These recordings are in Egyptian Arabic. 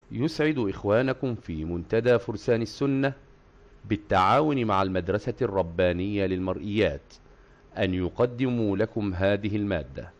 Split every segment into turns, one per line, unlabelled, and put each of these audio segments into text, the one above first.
يسعد إخوانكم في منتدى فرسان السنة بالتعاون مع المدرسة الربانية للمرئيات أن يقدموا لكم هذه المادة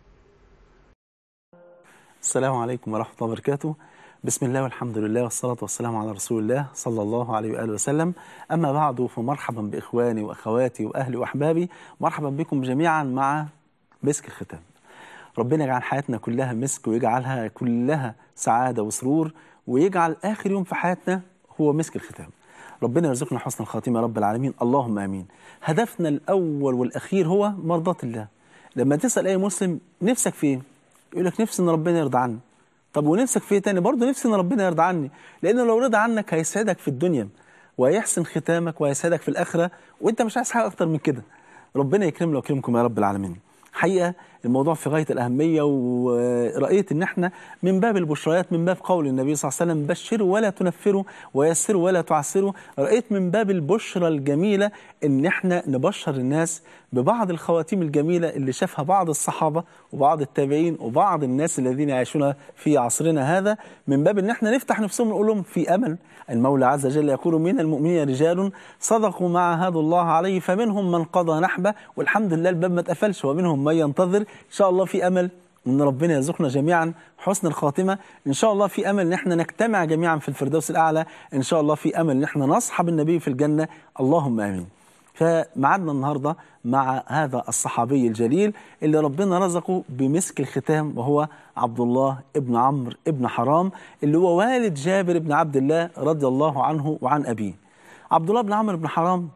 السلام عليكم ورحمة الله وبركاته بسم الله والحمد لله والصلاة والسلام على رسول الله صلى الله عليه وآله وسلم أما بعد فمرحبا بإخواني وأخواتي وأهلي وأحبابي مرحبا بكم جميعا مع مسك الختام ربنا يجعل حياتنا كلها مسك ويجعلها كلها سعادة وسرور ويجعل آخر يوم في حياتنا هو مسك الختام ربنا يرزقنا حسن الخاتمة يا رب العالمين اللهم آمين هدفنا الأول والأخير هو مرضاة الله لما تسأل أي مسلم نفسك في إيه؟ يقول لك نفسي إن ربنا يرضى عني طب ونفسك في إيه تاني برضه نفسي إن ربنا يرضى عني لأنه لو رضى عنك هيسعدك في الدنيا ويحسن ختامك ويسعدك في الآخرة وأنت مش عايز حاجة أكتر من كده ربنا يكرمنا ويكرمكم يا رب العالمين حقيقة الموضوع في غاية الأهمية ورأيت إن إحنا من باب البشريات من باب قول النبي صلى الله عليه وسلم بشروا ولا تنفروا ويسروا ولا تعسروا رأيت من باب البشرى الجميلة إن إحنا نبشر الناس ببعض الخواتيم الجميلة اللي شافها بعض الصحابة وبعض التابعين وبعض الناس الذين يعيشون في عصرنا هذا من باب إن إحنا نفتح نفسهم ونقول لهم في أمل المولى عز وجل يقول من المؤمنين رجال صدقوا ما عاهدوا الله عليه فمنهم من قضى نحبه والحمد لله الباب ما اتقفلش ومنهم من ينتظر إن شاء الله في أمل ان ربنا يرزقنا جميعا حسن الخاتمه ان شاء الله في امل ان احنا نجتمع جميعا في الفردوس الاعلى ان شاء الله في امل ان احنا نصحب النبي في الجنه اللهم امين فمعدنا النهارده مع هذا الصحابي الجليل اللي ربنا رزقه بمسك الختام وهو عبد الله ابن عمرو ابن حرام اللي هو والد جابر بن عبد الله رضي الله عنه وعن ابيه عبد الله بن عمرو بن حرام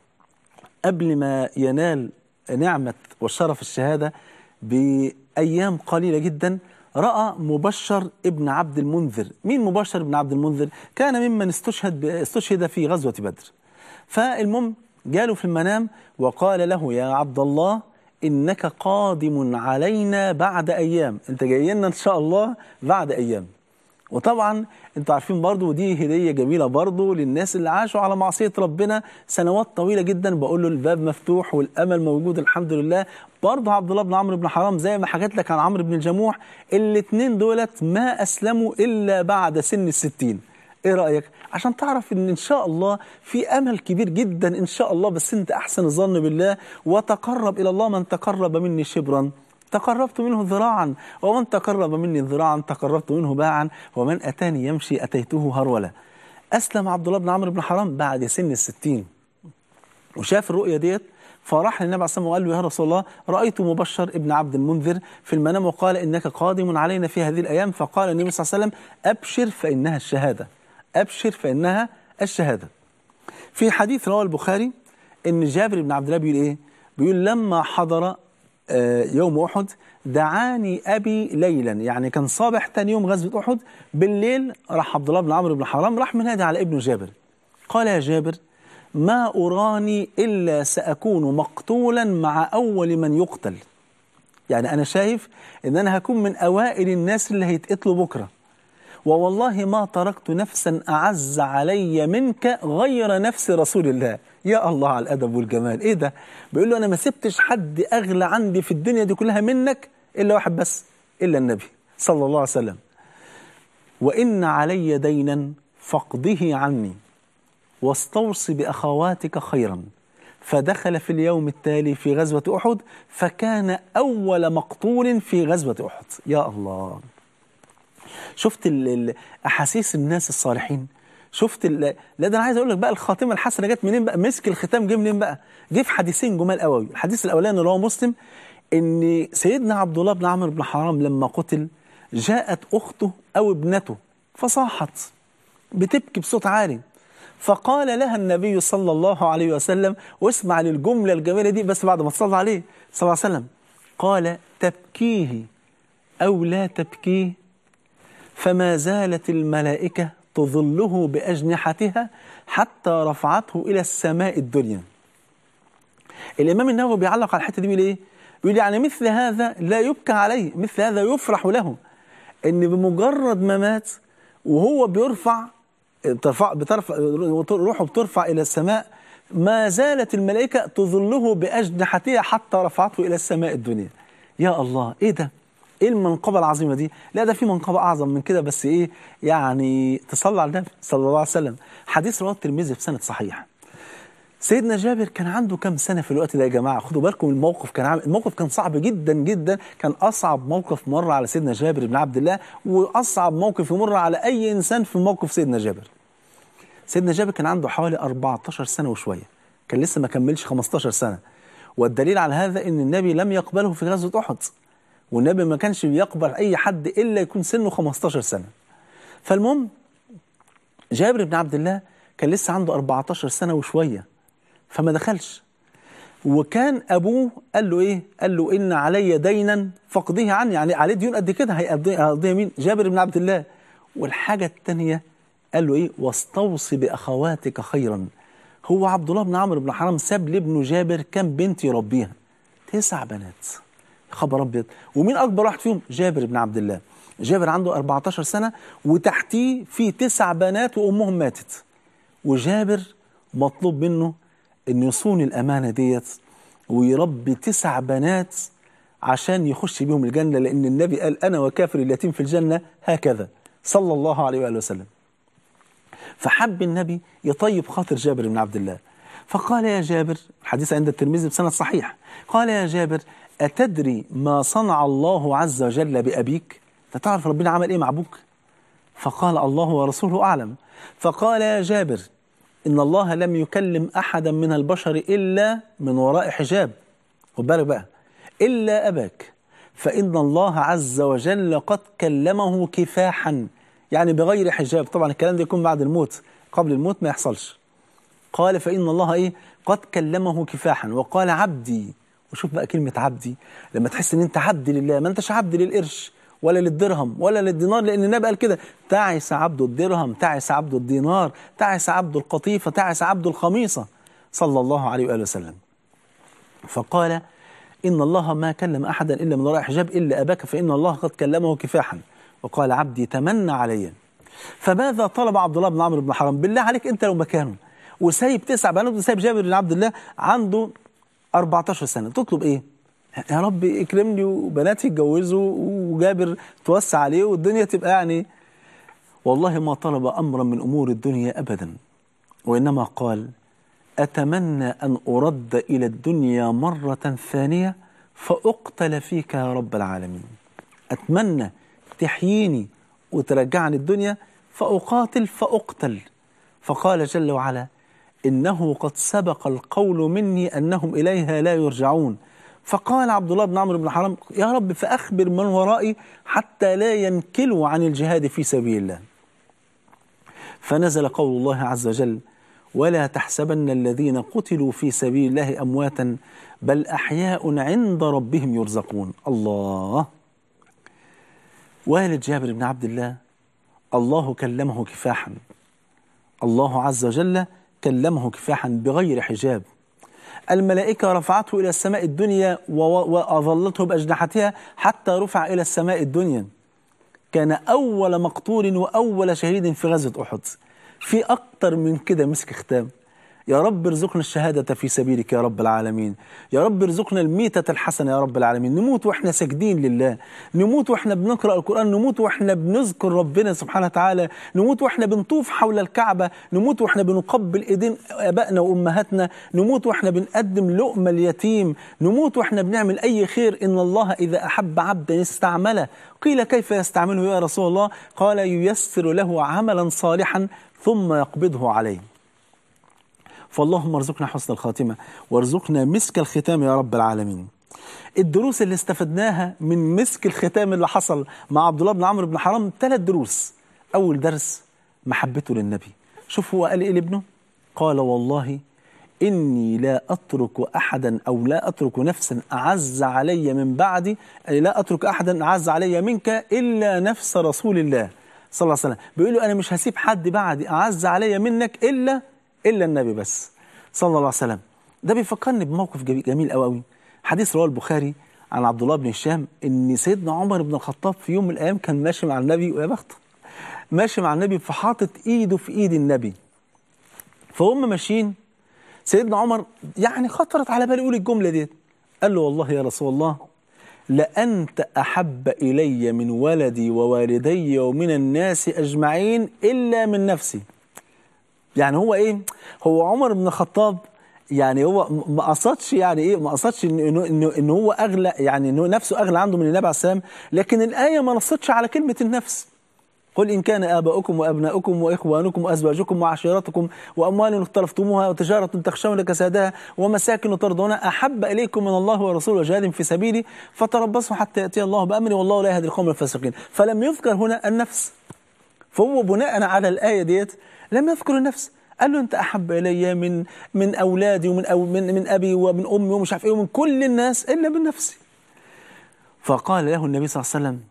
قبل ما ينال نعمه وشرف الشهاده بأيام قليلة جدا رأى مبشر ابن عبد المنذر مين مبشر ابن عبد المنذر كان ممن استشهد استشهد في غزوة بدر فالمهم جاله في المنام وقال له يا عبد الله إنك قادم علينا بعد أيام أنت جاي لنا إن شاء الله بعد أيام وطبعا انتوا عارفين برضو ودي هديه جميله برضو للناس اللي عاشوا على معصيه ربنا سنوات طويله جدا بقول له الباب مفتوح والامل موجود الحمد لله برضو عبد الله بن عمرو بن حرام زي ما حكيت لك عن عمرو بن الجموح الاثنين دولت ما اسلموا الا بعد سن الستين ايه رايك عشان تعرف ان ان شاء الله في امل كبير جدا ان شاء الله بس انت احسن الظن بالله وتقرب الى الله من تقرب مني شبرا تقربت منه ذراعا ومن تقرب مني ذراعا تقربت منه باعا ومن أتاني يمشي أتيته هرولا أسلم عبد الله بن عمرو بن حرام بعد سن الستين وشاف الرؤية ديت فراح للنبي عليه الصلاة والسلام وقال له يا رسول الله رأيت مبشر ابن عبد المنذر في المنام وقال إنك قادم علينا في هذه الأيام فقال النبي صلى الله عليه وسلم أبشر فإنها الشهادة أبشر فإنها الشهادة في حديث رواه البخاري إن جابر بن عبد الله بيقول إيه بيقول لما حضر يوم أحد دعاني أبي ليلا يعني كان صباح تاني يوم غزوة أحد بالليل راح عبد الله بن عمرو بن حرام راح منادي على ابنه جابر قال يا جابر ما أراني إلا سأكون مقتولا مع أول من يقتل يعني أنا شايف إن أنا هكون من أوائل الناس اللي هيتقتلوا بكرة ووالله ما تركت نفسا أعز علي منك غير نفس رسول الله يا الله على الأدب والجمال إيه ده بيقول له أنا ما سبتش حد أغلى عندي في الدنيا دي كلها منك إلا واحد بس إلا النبي صلى الله عليه وسلم وإن علي دينا فاقضه عني واستوصي بأخواتك خيرا فدخل في اليوم التالي في غزوة أحد فكان أول مقتول في غزوة أحد يا الله شفت أحاسيس الناس الصالحين شفت ال... لا ده انا عايز اقول لك بقى الخاتمه الحسنه جت منين بقى مسك الختام جه منين بقى جه في حديثين جمال قوي الحديث الاولاني اللي هو مسلم ان سيدنا عبد الله بن عمرو بن حرام لما قتل جاءت اخته او ابنته فصاحت بتبكي بصوت عالي فقال لها النبي صلى الله عليه وسلم واسمع للجمله الجميله دي بس بعد ما تصلى عليه صلى الله عليه وسلم قال تبكيه او لا تبكيه فما زالت الملائكه تظله بأجنحتها حتى رفعته إلى السماء الدنيا الإمام النووي بيعلق على الحتة دي بيقول إيه؟ بيقول يعني مثل هذا لا يبكى عليه مثل هذا يفرح له إن بمجرد ما مات وهو بيرفع ترفع بترفع روحه بترفع إلى السماء ما زالت الملائكة تظله بأجنحتها حتى رفعته إلى السماء الدنيا يا الله إيه ده ايه المنقبه العظيمه دي لا ده في منقبه اعظم من كده بس ايه يعني تصلى على النبي صلى الله عليه وسلم حديث رواه الترمذي في سند صحيح سيدنا جابر كان عنده كام سنه في الوقت ده يا جماعه خدوا بالكم الموقف كان عامل الموقف كان صعب جدا جدا كان اصعب موقف مر على سيدنا جابر بن عبد الله واصعب موقف يمر على اي انسان في موقف سيدنا جابر سيدنا جابر كان عنده حوالي 14 سنه وشويه كان لسه ما كملش 15 سنه والدليل على هذا ان النبي لم يقبله في غزوه احد والنبي ما كانش بيقبل اي حد الا يكون سنه 15 سنه فالمهم جابر بن عبد الله كان لسه عنده 14 سنه وشويه فما دخلش وكان ابوه قال له ايه قال له ان علي دينا فاقضيه عني يعني عليه ديون قد كده هيقضيها مين جابر بن عبد الله والحاجه الثانيه قال له ايه واستوصي باخواتك خيرا هو عبد الله بن عمرو بن حرام ساب لابنه جابر كام بنت يربيها تسع بنات خبر ابيض ومين اكبر واحد فيهم جابر بن عبد الله جابر عنده 14 سنه وتحتيه في تسع بنات وامهم ماتت وجابر مطلوب منه ان يصون الامانه ديت ويربي تسع بنات عشان يخش بيهم الجنه لان النبي قال انا وكافر اليتيم في الجنه هكذا صلى الله عليه واله وسلم فحب النبي يطيب خاطر جابر بن عبد الله فقال يا جابر الحديث عند الترمذي بسند صحيح قال يا جابر أتدري ما صنع الله عز وجل بأبيك أنت تعرف ربنا عمل إيه مع أبوك فقال الله ورسوله أعلم فقال يا جابر إن الله لم يكلم أحدا من البشر إلا من وراء حجاب خد بالك بقى إلا أباك فإن الله عز وجل قد كلمه كفاحا يعني بغير حجاب طبعا الكلام ده يكون بعد الموت قبل الموت ما يحصلش قال فإن الله إيه قد كلمه كفاحا وقال عبدي وشوف بقى كلمة عبدي لما تحس ان انت عبد لله ما انتش عبد للقرش ولا للدرهم ولا للدينار لان النبي قال كده تعس عبد الدرهم تعس عبد الدينار تعس عبد القطيفة تعس عبد الخميصة صلى الله عليه وآله وسلم فقال إن الله ما كلم أحدا إلا من وراء حجاب إلا أباك فإن الله قد كلمه كفاحا وقال عبدي تمنى علي فماذا طلب عبد الله بن عمرو بن حرام بالله عليك أنت لو مكانه وسايب تسع بنات وسايب جابر بن عبد الله عنده 14 سنة تطلب ايه يا رب اكرمني وبناتي يتجوزوا وجابر توسع عليه والدنيا تبقى يعني والله ما طلب امرا من امور الدنيا ابدا وانما قال اتمنى ان ارد الى الدنيا مره ثانيه فاقتل فيك يا رب العالمين اتمنى تحييني وترجعني الدنيا فاقاتل فاقتل فقال جل وعلا إنه قد سبق القول مني أنهم إليها لا يرجعون فقال عبد الله بن عمرو بن حرام يا رب فأخبر من ورائي حتى لا ينكلوا عن الجهاد في سبيل الله فنزل قول الله عز وجل ولا تحسبن الذين قتلوا في سبيل الله أمواتا بل أحياء عند ربهم يرزقون الله والد جابر بن عبد الله الله كلمه كفاحا الله عز وجل كلمه كفاحا بغير حجاب الملائكة رفعته إلى السماء الدنيا وأظلته بأجنحتها حتى رفع إلى السماء الدنيا كان أول مقتول وأول شهيد في غزوة أحد في أكتر من كده مسك ختام يا رب ارزقنا الشهادة في سبيلك يا رب العالمين يا رب ارزقنا الميتة الحسنة يا رب العالمين نموت وإحنا ساجدين لله نموت وإحنا بنقرأ القرآن نموت وإحنا بنذكر ربنا سبحانه وتعالى نموت وإحنا بنطوف حول الكعبة نموت وإحنا بنقبل إيدين آبائنا وأمهاتنا نموت وإحنا بنقدم لقمة اليتيم نموت وإحنا بنعمل أي خير إن الله إذا أحب عبدا استعمله قيل كيف يستعمله يا رسول الله قال ييسر له عملا صالحا ثم يقبضه عليه فاللهم ارزقنا حسن الخاتمة وارزقنا مسك الختام يا رب العالمين الدروس اللي استفدناها من مسك الختام اللي حصل مع عبد الله بن عمرو بن حرام ثلاث دروس أول درس محبته للنبي شوف هو قال إيه لابنه قال والله إني لا أترك أحدا أو لا أترك نفسا أعز علي من بعدي أي لا أترك أحدا أعز علي منك إلا نفس رسول الله صلى الله عليه وسلم بيقول له أنا مش هسيب حد بعدي أعز علي منك إلا إلا النبي بس صلى الله عليه وسلم ده بيفكرني بموقف جميل قوي قوي حديث رواه البخاري عن عبد الله بن هشام ان سيدنا عمر بن الخطاب في يوم من الايام كان ماشي مع النبي ويا بخته ماشي مع النبي فحاطط ايده في ايد النبي فهم ماشيين سيدنا عمر يعني خطرت على باله يقول الجمله ديت قال له والله يا رسول الله لأنت أحب إلي من ولدي ووالدي ومن الناس أجمعين إلا من نفسي يعني هو إيه هو عمر بن الخطاب يعني هو م- ما قصدش يعني ايه ما قصدش انه انه انه إن هو اغلى يعني انه نفسه اغلى عنده من النبي عليه السلام لكن الايه ما نصتش على كلمه النفس قل إن كان آباؤكم وأبناؤكم وإخوانكم وأزواجكم وعشيرتكم وأموال اختلفتموها وتجارة تخشون كسادها ومساكن ترضونها أحب إليكم من الله ورسوله وجهاد في سبيلي فتربصوا حتى يأتي الله بأمري والله لا يهدي القوم الفاسقين فلم يذكر هنا النفس فهو بناء على الآية ديت لم يذكر النفس قال له أنت أحب إلي من من أولادي ومن أو من من أبي ومن أمي ومش عارف إيه ومن كل الناس إلا من نفسي فقال له النبي صلى الله عليه وسلم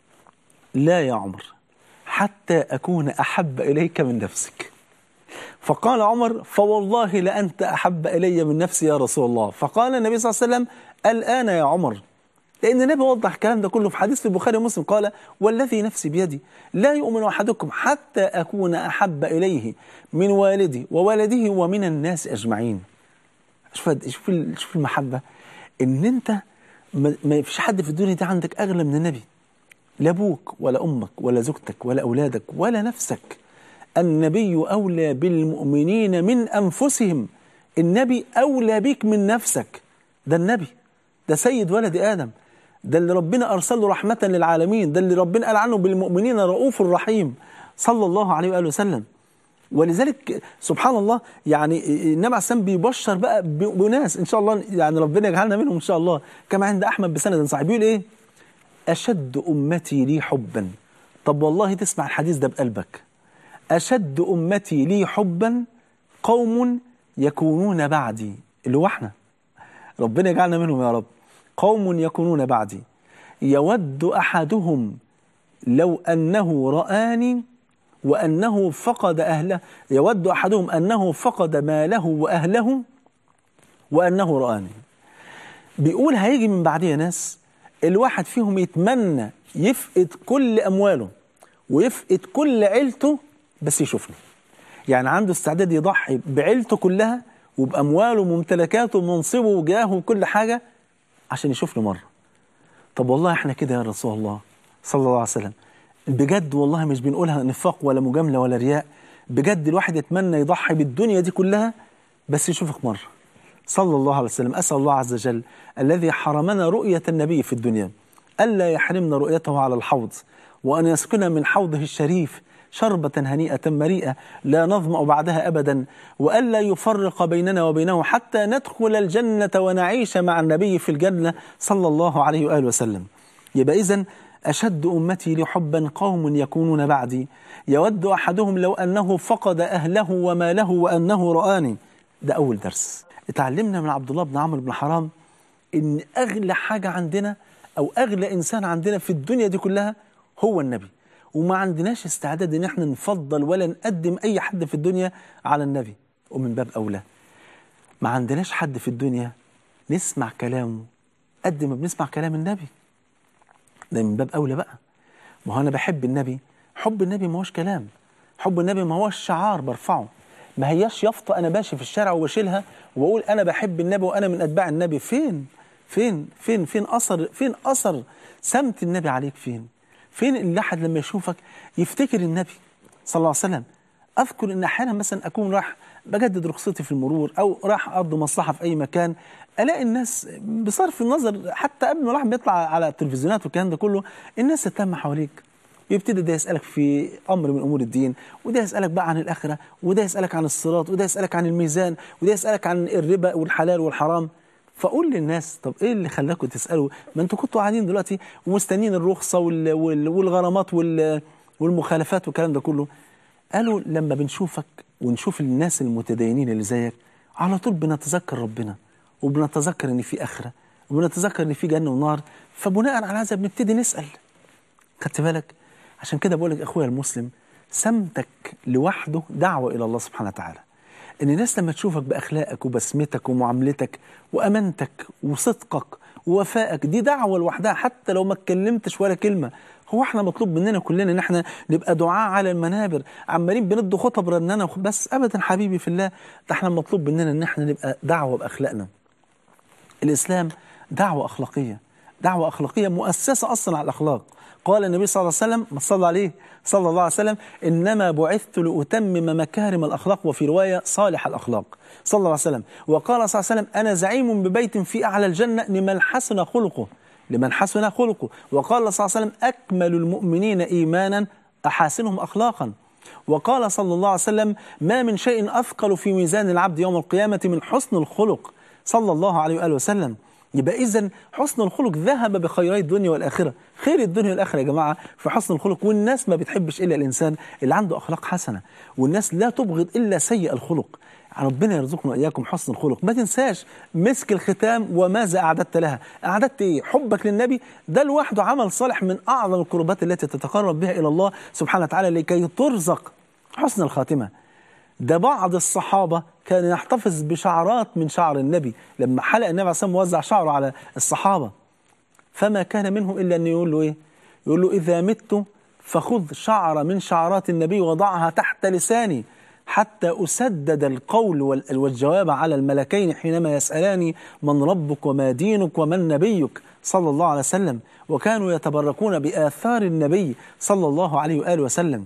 لا يا عمر حتى أكون أحب إليك من نفسك فقال عمر فوالله لأنت أحب إلي من نفسي يا رسول الله فقال النبي صلى الله عليه وسلم الآن يا عمر لأن النبي وضح الكلام ده كله في حديث في البخاري ومسلم قال والذي نفسي بيدي لا يؤمن أحدكم حتى أكون أحب إليه من والدي وولده ومن الناس أجمعين شوف شوف ال- شوف المحبة إن أنت ما ما فيش حد في الدنيا دي عندك أغلى من النبي لا ابوك ولا امك ولا زوجتك ولا اولادك ولا نفسك النبي اولى بالمؤمنين من انفسهم النبي اولى بيك من نفسك ده النبي ده سيد ولد ادم ده اللي ربنا ارسله رحمه للعالمين ده اللي ربنا قال عنه بالمؤمنين رؤوف رحيم صلى الله عليه واله وسلم ولذلك سبحان الله يعني النبي عليه السلام بيبشر بقى ب- بناس ان شاء الله يعني ربنا يجعلنا منهم ان شاء الله كما عند احمد بسند صحيح بيقول ايه أشد أمتي لي حبا طب والله تسمع الحديث ده بقلبك أشد أمتي لي حبا قوم يكونون بعدي اللي هو احنا ربنا يجعلنا منهم يا رب قوم يكونون بعدي يود أحدهم لو أنه رآني وأنه فقد أهله يود أحدهم أنه فقد ماله وأهله وأنه رآني بيقول هيجي من بعديها ناس الواحد فيهم يتمنى يفقد كل أمواله ويفقد كل عيلته بس يشوفني يعني عنده استعداد يضحي بعيلته كلها وبأمواله وممتلكاته ومنصبه وجاهه وكل حاجة عشان يشوفني مرة طب والله احنا كده يا رسول الله صلى الله عليه وسلم بجد والله مش بنقولها نفاق ولا مجاملة ولا رياء بجد الواحد يتمنى يضحي بالدنيا دي كلها بس يشوفك مرة صلى الله عليه وسلم أسأل الله عز وجل الذي حرمنا رؤية النبي في الدنيا ألا يحرمنا رؤيته على الحوض وأن يسقنا من حوضه الشريف شربة هنيئة مريئة لا نظمأ بعدها أبدا وألا يفرق بيننا وبينه حتى ندخل الجنة ونعيش مع النبي في الجنة صلى الله عليه وآله وسلم يبقى إذن أشد أمتي لحبا قوم يكونون بعدي يود أحدهم لو أنه فقد أهله وماله وأنه رآني ده أول درس اتعلمنا من عبد الله بن عمرو بن حرام إن أغلى حاجة عندنا أو أغلى إنسان عندنا في الدنيا دي كلها هو النبي وما عندناش استعداد إن احنا نفضل ولا نقدم أي حد في الدنيا على النبي ومن باب أولى ما عندناش حد في الدنيا نسمع كلامه قد ما بنسمع كلام النبي ده من باب أولى بقى ما هو أنا بحب النبي حب النبي ما هوش كلام حب النبي ما هوش شعار برفعه ما هياش يافطة أنا ماشي في الشارع وبشيلها وبقول أنا بحب النبي وأنا من أتباع النبي فين فين فين فين أثر فين أثر سمت النبي عليك فين فين الواحد لما يشوفك يفتكر النبي صلى الله عليه وسلم أذكر إن أحيانا مثلا أكون راح بجدد رخصتي في المرور أو راح أقضي مصلحة في أي مكان ألاقي الناس بصرف النظر حتى قبل ما الواحد بيطلع على التلفزيونات والكلام ده كله الناس تتلم حواليك يبتدي ده يسألك في أمر من أمور الدين وده يسألك بقى عن الآخرة وده يسألك عن الصراط وده يسألك عن الميزان وده يسألك عن الربا والحلال والحرام فقول للناس طب ايه اللي خلاكم تسالوا ما انتوا كنتوا قاعدين دلوقتي ومستنيين الرخصه وال وال والغرامات وال والمخالفات والكلام ده كله قالوا لما بنشوفك ونشوف الناس المتدينين اللي زيك على طول بنتذكر ربنا وبنتذكر ان في اخره وبنتذكر ان في جنه ونار فبناء على هذا بنبتدي نسال خدت بالك عشان كده بقول لك اخويا المسلم سمتك لوحده دعوه الى الله سبحانه وتعالى ان الناس لما تشوفك باخلاقك وبسمتك ومعاملتك وامانتك وصدقك ووفائك دي دعوه لوحدها حتى لو ما اتكلمتش ولا كلمه هو احنا مطلوب مننا كلنا ان احنا نبقى دعاء على المنابر عمالين بندوا خطب رنانه بس ابدا حبيبي في الله ده احنا مطلوب مننا ان احنا نبقى دعوه باخلاقنا الاسلام دعوه اخلاقيه دعوة أخلاقية مؤسسة أصلا على الأخلاق قال النبي صلى الله عليه وسلم ما صلى عليه صلى الله عليه وسلم إنما بعثت لأتمم مكارم الأخلاق وفي رواية صالح الأخلاق صلى الله عليه وسلم وقال صلى الله عليه وسلم أنا زعيم ببيت في أعلى الجنة لمن حسن خلقه لمن حسن خلقه وقال صلى الله عليه وسلم أكمل المؤمنين إيمانا أحاسنهم أخلاقا وقال صلى الله عليه وسلم ما من شيء أثقل في ميزان العبد يوم القيامة من حسن الخلق صلى الله عليه وآله وسلم يبقى إذا حسن الخلق ذهب بخيري الدنيا والآخرة خير الدنيا والآخرة يا جماعة في حسن الخلق والناس ما بتحبش إلا الإنسان اللي عنده أخلاق حسنة والناس لا تبغض إلا سيء الخلق ربنا يرزقنا إياكم حسن الخلق ما تنساش مسك الختام وماذا أعددت لها أعددت إيه حبك للنبي ده لوحده عمل صالح من أعظم القربات التي تتقرب بها إلى الله سبحانه وتعالى لكي ترزق حسن الخاتمة ده بعض الصحابة كان يحتفظ بشعرات من شعر النبي لما حلق النبي عليه الصلاة وزع شعره على الصحابة فما كان منهم إلا أن يقول له إيه يقول له إذا مت فخذ شعر من شعرات النبي وضعها تحت لساني حتى أسدد القول والجواب على الملكين حينما يسألاني من ربك وما دينك ومن نبيك صلى الله عليه وسلم وكانوا يتبركون بآثار النبي صلى الله عليه وآله وسلم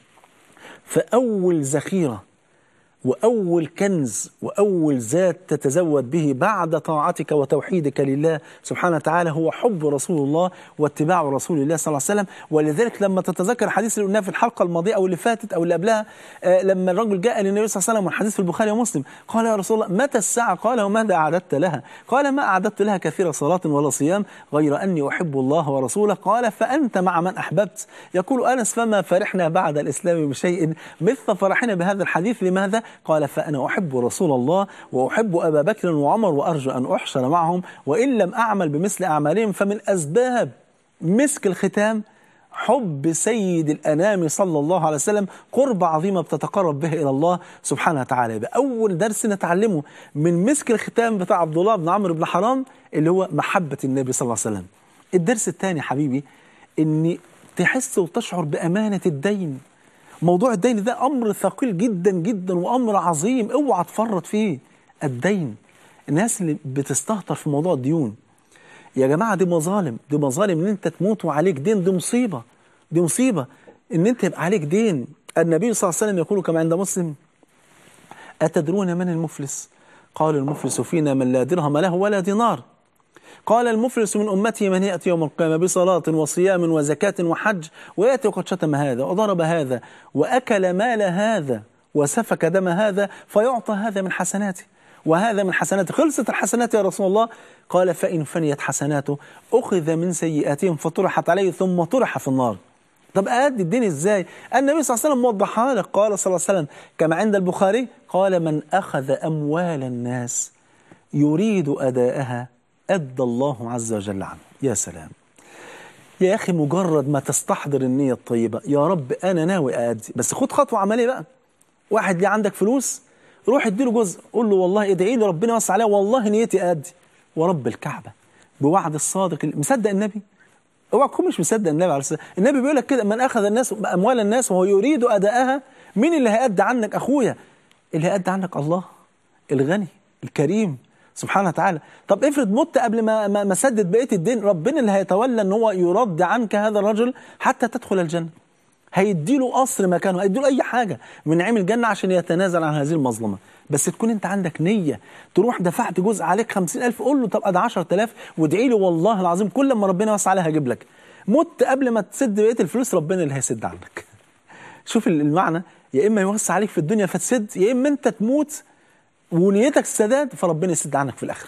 فأول ذخيرة وأول كنز وأول زاد تتزود به بعد طاعتك وتوحيدك لله سبحانه وتعالى هو حب رسول الله واتباع رسول الله صلى الله عليه وسلم ولذلك لما تتذكر الحديث اللي قلناه في الحلقة الماضية أو اللي فاتت أو اللي قبلها آه لما الرجل جاء للنبي صلى الله عليه وسلم والحديث في البخاري ومسلم قال يا رسول الله متى الساعة قال وماذا أعددت لها قال ما أعددت لها كثير صلاة ولا صيام غير أني أحب الله ورسوله قال فأنت مع من أحببت يقول أنس فما فرحنا بعد الإسلام بشيء مثل فرحنا بهذا الحديث لماذا قال فأنا أحب رسول الله وأحب أبا بكر وعمر وأرجو أن أحشر معهم وإن لم أعمل بمثل أعمالهم فمن أسباب مسك الختام حب سيد الأنام صلى الله عليه وسلم قرب عظيمة بتتقرب به إلى الله سبحانه وتعالى يبقى أول درس نتعلمه من مسك الختام بتاع عبد الله بن عمرو بن حرام اللي هو محبة النبي صلى الله عليه وسلم الدرس الثاني حبيبي إني تحس وتشعر بأمانة الدين موضوع الدين ده أمر ثقيل جدا جدا وأمر عظيم اوعى تفرط فيه الدين الناس اللي بتستهتر في موضوع الديون يا جماعة دي مظالم دي مظالم ان انت تموت وعليك دين دي مصيبة دي مصيبة ان انت يبقى عليك دين النبي صلى الله عليه وسلم يقول كما عند مسلم أتدرون من المفلس قال المفلس فينا من لا درهم له ولا دينار قال المفلس من أمتي من يأتي يوم القيامة بصلاة وصيام وزكاة وحج ويأتي وقد شتم هذا وضرب هذا وأكل مال هذا وسفك دم هذا فيعطى هذا من حسناته وهذا من حسناته خلصت الحسنات يا رسول الله قال فإن فنيت حسناته أخذ من سيئاتهم فطرحت عليه ثم طرح في النار طب أدي الدين إزاي النبي صلى الله عليه وسلم موضحها لك قال صلى الله عليه وسلم كما عند البخاري قال من أخذ أموال الناس يريد أداءها أدى الله عز وجل عنه يا سلام يا أخي مجرد ما تستحضر النية الطيبة يا رب أنا ناوي أدي بس خد خطوة عملية بقى واحد ليه عندك فلوس روح اديله جزء قول له والله ادعي لي ربنا يوسع عليا والله نيتي أدي ورب الكعبة بوعد الصادق مصدق النبي اوعى تكون مش مصدق النبي عليه الصلاه النبي بيقول لك كده من اخذ الناس اموال الناس وهو يريد اداءها مين اللي هيأدي عنك اخويا اللي هيأدي عنك الله الغني الكريم سبحانه وتعالى طب افرض مت قبل ما ما ما سدد بقيه الدين ربنا اللي هيتولى ان هو يرد عنك هذا الرجل حتى تدخل الجنه هيديله قصر مكانه هيديله اي حاجه من نعيم الجنه عشان يتنازل عن هذه المظلمه بس تكون انت عندك نيه تروح دفعت جزء عليك 50000 قول له طب ادي 10000 وادعي لي والله العظيم كل ما ربنا يوسع عليها هجيب لك مت قبل ما تسد بقيه الفلوس ربنا اللي هيسد عنك شوف المعنى يا اما يوسع عليك في الدنيا فتسد يا اما انت تموت ونيتك السداد فربنا يسد عنك في الاخره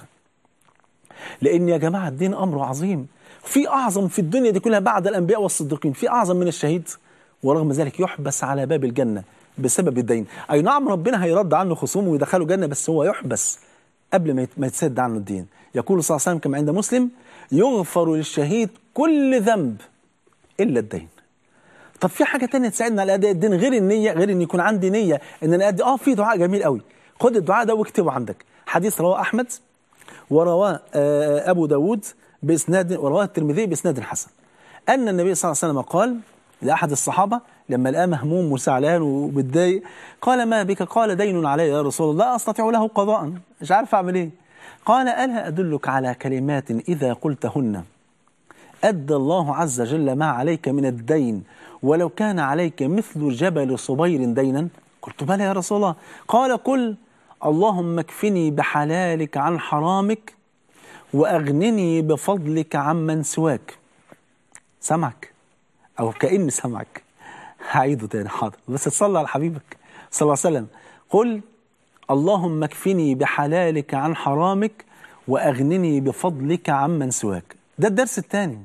لان يا جماعه الدين امر عظيم في اعظم في الدنيا دي كلها بعد الانبياء والصديقين في اعظم من الشهيد ورغم ذلك يحبس على باب الجنه بسبب الدين اي نعم ربنا هيرد عنه خصومه ويدخله جنه بس هو يحبس قبل ما يتسد عنه الدين يقول صلى الله عليه وسلم كما عند مسلم يغفر للشهيد كل ذنب الا الدين طب في حاجه تانية تساعدنا على اداء الدين غير النيه غير ان يكون عندي نيه ان انا ادي اه في دعاء جميل قوي خد الدعاء ده واكتبه عندك حديث رواه احمد ورواه ابو داود باسناد ورواه الترمذي باسناد حسن ان النبي صلى الله عليه وسلم قال لاحد الصحابه لما لقاه مهموم وزعلان ومتضايق قال ما بك قال دين علي يا رسول الله لا استطيع له قضاء مش عارف اعمل ايه قال الا ادلك على كلمات اذا قلتهن أدى الله عز وجل ما عليك من الدين ولو كان عليك مثل جبل صبير دينا قلت بلى يا رسول الله قال قل اللهم اكفني بحلالك عن حرامك وأغنني بفضلك عمن سواك سمعك أو كأني سمعك هعيده تاني حاضر بس تصلي على حبيبك صلى الله عليه وسلم قل اللهم اكفني بحلالك عن حرامك وأغنني بفضلك عمن سواك ده الدرس الثاني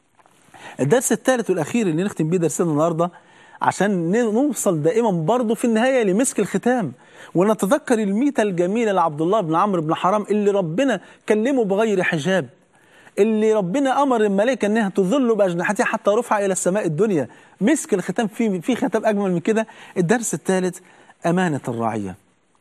الدرس الثالث والأخير اللي نختم بيه درسنا النهاردة عشان نوصل دائما برضه في النهاية لمسك الختام ونتذكر الميتة الجميلة لعبد الله بن عمرو بن حرام اللي ربنا كلمه بغير حجاب اللي ربنا امر الملائكه انها تظل باجنحتها حتى رفع الى السماء الدنيا مسك الختام في في ختام اجمل من كده الدرس الثالث امانه الرعيه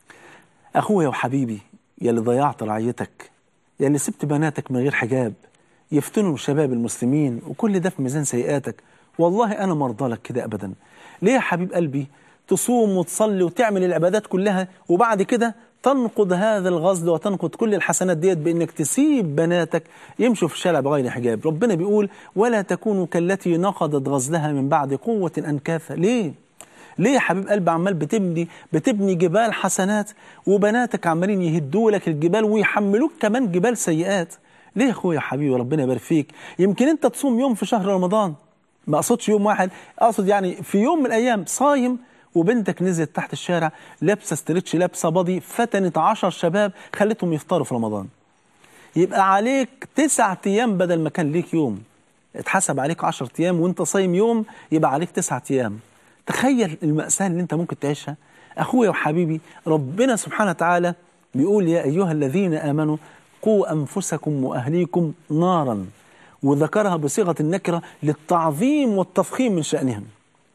اخويا وحبيبي يا اللي ضيعت رعيتك يا اللي سبت بناتك من غير حجاب يفتنوا شباب المسلمين وكل ده في ميزان سيئاتك والله انا مرضى لك كده ابدا ليه يا حبيب قلبي تصوم وتصلي وتعمل العبادات كلها وبعد كده تنقض هذا الغزل وتنقض كل الحسنات ديت بانك تسيب بناتك يمشوا في الشارع بغير حجاب ربنا بيقول ولا تكونوا كالتي نقضت غزلها من بعد قوة أنكاثا ليه ليه يا حبيب قلبي عمال بتبني بتبني جبال حسنات وبناتك عمالين يهدوا لك الجبال ويحملوك كمان جبال سيئات ليه يا اخويا حبيبي ربنا يبارك فيك يمكن انت تصوم يوم في شهر رمضان ما اقصدش يوم واحد اقصد يعني في يوم من الايام صايم وبنتك نزلت تحت الشارع لابسه استرتش لابسه بادي فتنت عشر شباب خلتهم يفطروا في رمضان يبقى عليك تسعة ايام بدل ما كان ليك يوم اتحسب عليك عشر ايام وانت صايم يوم يبقى عليك تسعة ايام تخيل المأساة اللي انت ممكن تعيشها اخويا وحبيبي ربنا سبحانه وتعالى بيقول يا ايها الذين امنوا قوا انفسكم واهليكم نارا وذكرها بصيغه النكره للتعظيم والتفخيم من شانهم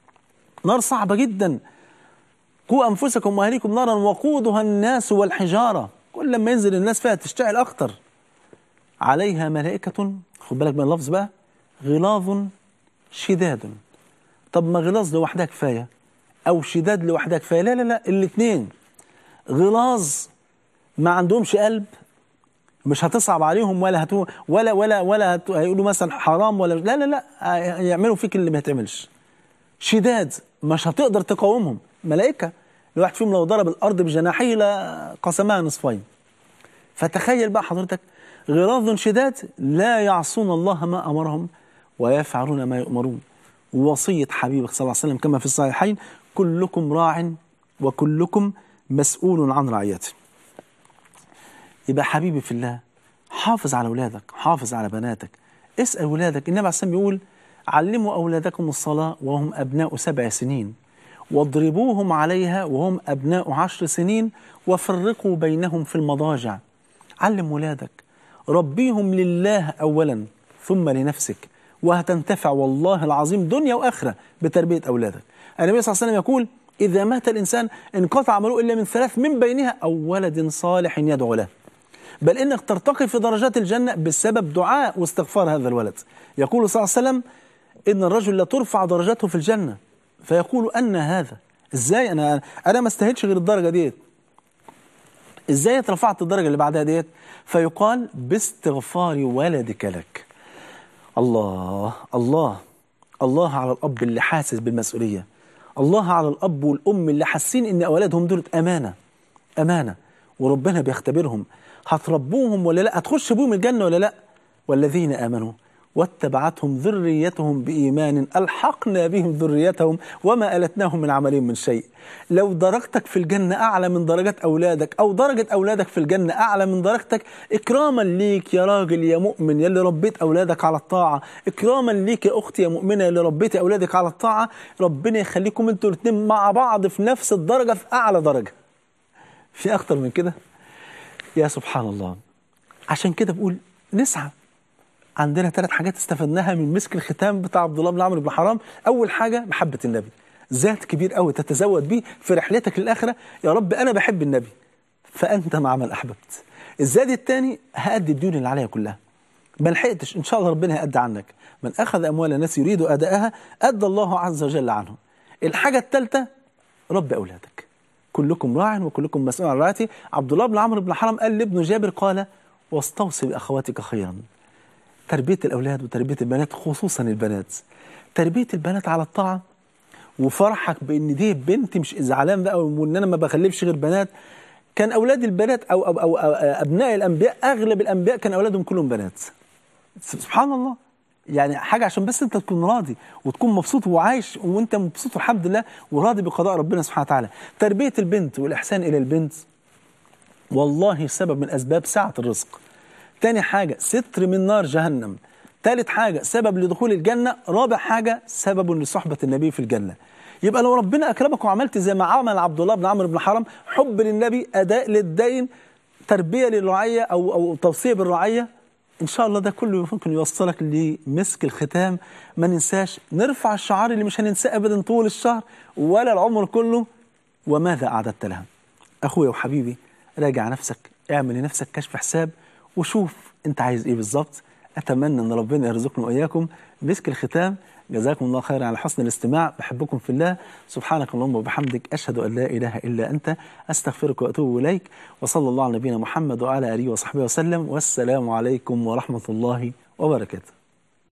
نار صعبة جدا قوا أنفسكم وأهليكم نارا وقودها الناس والحجارة كل لما ينزل الناس فيها تشتعل أكتر عليها ملائكة خد بالك من اللفظ بقى غلاظ شداد طب ما غلاظ لوحدها كفاية أو شداد لوحدها كفاية لا لا لا الاثنين غلاظ ما عندهمش قلب مش هتصعب عليهم ولا هتو ولا ولا ولا هتو هيقولوا مثلا حرام ولا لا لا لا يعملوا فيك اللي ما يتعملش شداد مش هتقدر تقاومهم ملائكة الواحد فيهم لو ضرب الأرض بجناحيه لقسمها نصفين فتخيل بقى حضرتك غلاظ شداد لا يعصون الله ما أمرهم ويفعلون ما يؤمرون وصية حبيبك صلى الله عليه وسلم كما في الصحيحين كلكم راع وكلكم مسؤول عن رعيته يبقى حبيبي في الله حافظ على أولادك حافظ على بناتك اسأل أولادك النبي عليه الصلاة والسلام يقول علموا أولادكم الصلاة وهم أبناء سبع سنين واضربوهم عليها وهم أبناء عشر سنين وفرقوا بينهم في المضاجع علم ولادك ربيهم لله أولا ثم لنفسك وهتنتفع والله العظيم دنيا وآخرة بتربية أولادك النبي صلى الله عليه وسلم يقول إذا مات الإنسان انقطع عمله إلا من ثلاث من بينها أو ولد صالح يدعو له بل إنك ترتقي في درجات الجنة بسبب دعاء واستغفار هذا الولد يقول صلى الله عليه وسلم إن الرجل لا ترفع درجته في الجنة فيقول أن هذا إزاي أنا أنا ما استاهلش غير الدرجة ديت إزاي اترفعت الدرجة اللي بعدها ديت فيقال باستغفار ولدك لك الله الله الله على الأب اللي حاسس بالمسؤولية الله على الأب والأم اللي حاسين إن أولادهم دول أمانة أمانة وربنا بيختبرهم هتربوهم ولا لا هتخش بهم الجنة ولا لا والذين آمنوا واتبعتهم ذريتهم بإيمان ألحقنا بهم ذريتهم وما ألتناهم من عملهم من شيء لو درجتك في الجنة أعلى من درجات أولادك أو درجة أولادك في الجنة أعلى من درجتك إكراما ليك يا راجل يا مؤمن يا اللي ربيت أولادك على الطاعة إكراما ليك يا أختي يا مؤمنة اللي ربيت أولادك على الطاعة ربنا يخليكم أنتوا الاثنين مع بعض في نفس الدرجة في أعلى درجة في أكتر من كده يا سبحان الله عشان كده بقول نسعى عندنا ثلاث حاجات استفدناها من مسك الختام بتاع عبد الله بن عمرو بن حرام اول حاجه محبه النبي ذات كبير قوي تتزود بيه في رحلتك للاخره يا رب انا بحب النبي فانت مع من احببت الزاد الثاني هادي الديون اللي عليا كلها ما لحقتش ان شاء الله ربنا هيأدي عنك من اخذ اموال الناس يريد اداءها ادى الله عز وجل عنه الحاجه الثالثه رب اولادك كلكم راع وكلكم مسؤول عن رعايته عبد الله بن عمرو بن حرام قال لابنه جابر قال واستوصي باخواتك خيرا تربية الأولاد وتربية البنات خصوصا البنات تربية البنات على الطاعة وفرحك بان دي بنتي مش زعلان بقى وان انا ما بخلفش غير بنات كان اولاد البنات او او, أو, أو ابناء الانبياء اغلب الانبياء كان اولادهم كلهم بنات سبحان الله يعني حاجه عشان بس انت تكون راضي وتكون مبسوط وعايش وانت مبسوط الحمد لله وراضي بقضاء ربنا سبحانه وتعالى تربيه البنت والاحسان الى البنت والله سبب من اسباب سعه الرزق تاني حاجه ستر من نار جهنم ثالث حاجة سبب لدخول الجنة رابع حاجة سبب لصحبة النبي في الجنة يبقى لو ربنا أكرمك وعملت زي ما عمل عبد الله بن عمرو بن حرام حب للنبي أداء للدين تربية للرعية أو, أو توصية بالرعية إن شاء الله ده كله ممكن يوصلك لمسك الختام ما ننساش نرفع الشعار اللي مش هننساه أبدا طول الشهر ولا العمر كله وماذا أعددت لها أخويا وحبيبي راجع نفسك اعمل لنفسك كشف حساب وشوف أنت عايز إيه بالظبط أتمنى أن ربنا يرزقنا وإياكم مسك الختام جزاكم الله خيرا على حسن الاستماع بحبكم في الله سبحانك اللهم وبحمدك أشهد أن لا إله إلا أنت أستغفرك وأتوب إليك وصلى الله على نبينا محمد وعلى آله وصحبه وسلم والسلام عليكم ورحمة الله وبركاته